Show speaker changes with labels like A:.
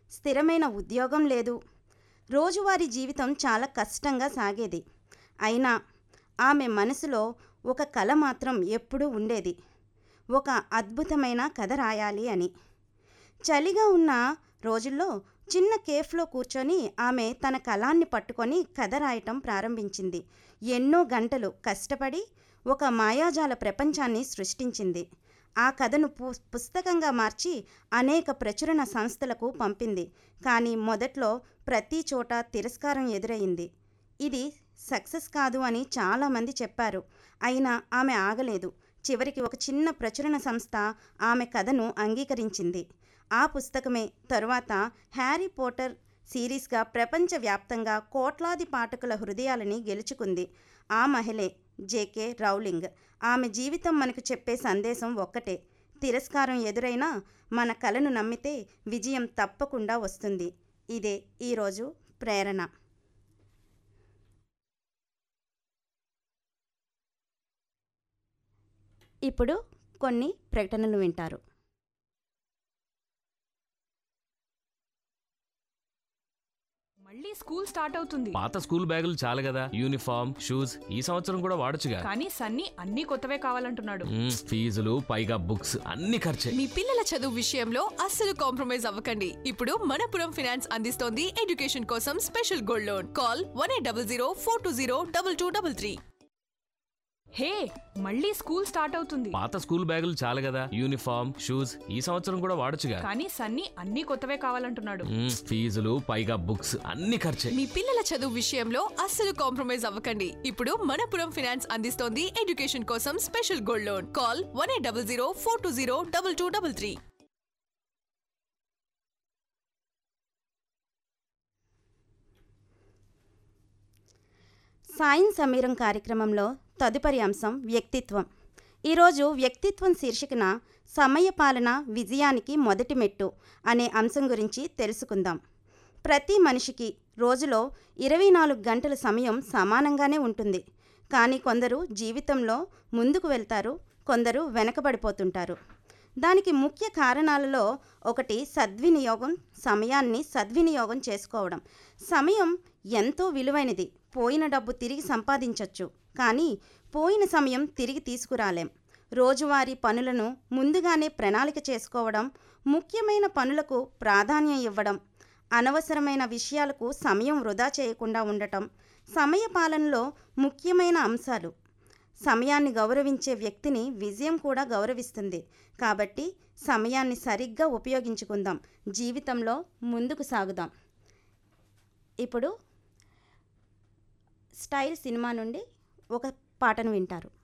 A: స్థిరమైన ఉద్యోగం లేదు రోజువారీ జీవితం చాలా కష్టంగా సాగేది అయినా ఆమె మనసులో ఒక కల మాత్రం ఎప్పుడూ ఉండేది ఒక అద్భుతమైన కథ రాయాలి అని చలిగా ఉన్న రోజుల్లో చిన్న కేఫ్లో కూర్చొని ఆమె తన కళాన్ని పట్టుకొని కథ రాయటం ప్రారంభించింది ఎన్నో గంటలు కష్టపడి ఒక మాయాజాల ప్రపంచాన్ని సృష్టించింది ఆ కథను పు పుస్తకంగా మార్చి అనేక ప్రచురణ సంస్థలకు పంపింది కానీ మొదట్లో ప్రతి చోట తిరస్కారం ఎదురయింది ఇది సక్సెస్ కాదు అని చాలామంది చెప్పారు అయినా ఆమె ఆగలేదు చివరికి ఒక చిన్న ప్రచురణ సంస్థ ఆమె కథను అంగీకరించింది ఆ పుస్తకమే తరువాత హ్యారీ పోటర్ సిరీస్గా ప్రపంచవ్యాప్తంగా కోట్లాది పాఠకుల హృదయాలని గెలుచుకుంది ఆ మహిళే జేకే రౌలింగ్ ఆమె జీవితం మనకు చెప్పే సందేశం ఒక్కటే తిరస్కారం ఎదురైనా మన కలను నమ్మితే విజయం తప్పకుండా వస్తుంది ఇదే ఈరోజు ప్రేరణ ఇప్పుడు కొన్ని ప్రకటనలు వింటారు
B: మళ్ళీ స్కూల్ స్టార్ట్ అవుతుంది
C: పాత స్కూల్ బ్యాగులు చాలు కదా యూనిఫామ్ షూస్ ఈ సంవత్సరం కూడా వాడొచ్చుగా
B: కానీ సన్నీ అన్ని కొత్తవే కావాలంటున్నాడు
C: మ్మ్, ఫీజులు పైగా బుక్స్ అన్ని ఖర్చే
D: మీ పిల్లల చదువు విషయంలో అస్సలు కాంప్రమైజ్ అవ్వకండి ఇప్పుడు మనపురం ఫినాన్స్ అందిస్తోంది ఎడ్యుకేషన్ కోసం special gold loan call one eight double zero four two zero double two double three
B: hey మళ్ళీ స్కూల్ స్టార్ట్ అవుతుంది
C: పాత స్కూల్ బ్యాగులు చాలు కదా యూనిఫామ్ షూస్ ఈ సంవత్సరం కూడా వాడొచ్చుగా
B: కానీ సన్నీ అన్ని కొత్తవే కావాలంటున్నాడు
C: మ్మ్, ఫీజులు పైగా బుక్స్ అన్ని ఖర్చే
D: మీ పిల్లల చదువు విషయంలో అస్సలు కాంప్రమైజ్ అవ్వకండి ఇప్పుడు మనపురం ఫినాన్స్ అందిస్తోంది ఎడ్యుకేషన్ కోసం special gold loan call one eight double zero four two zero double two double three
A: సాయం సమీరం కార్యక్రమంలో తదుపరి అంశం వ్యక్తిత్వం ఈరోజు వ్యక్తిత్వం శీర్షికన సమయపాలన విజయానికి మొదటి మెట్టు అనే అంశం గురించి తెలుసుకుందాం ప్రతి మనిషికి రోజులో ఇరవై నాలుగు గంటల సమయం సమానంగానే ఉంటుంది కానీ కొందరు జీవితంలో ముందుకు వెళ్తారు కొందరు వెనకబడిపోతుంటారు దానికి ముఖ్య కారణాలలో ఒకటి సద్వినియోగం సమయాన్ని సద్వినియోగం చేసుకోవడం సమయం ఎంతో విలువైనది పోయిన డబ్బు తిరిగి సంపాదించవచ్చు కానీ పోయిన సమయం తిరిగి తీసుకురాలేం రోజువారీ పనులను ముందుగానే ప్రణాళిక చేసుకోవడం ముఖ్యమైన పనులకు ప్రాధాన్యం ఇవ్వడం అనవసరమైన విషయాలకు సమయం వృధా చేయకుండా ఉండటం సమయ పాలనలో ముఖ్యమైన అంశాలు సమయాన్ని గౌరవించే వ్యక్తిని విజయం కూడా గౌరవిస్తుంది కాబట్టి సమయాన్ని సరిగ్గా ఉపయోగించుకుందాం జీవితంలో ముందుకు సాగుదాం ఇప్పుడు స్టైల్ సినిమా నుండి ఒక పాటను వింటారు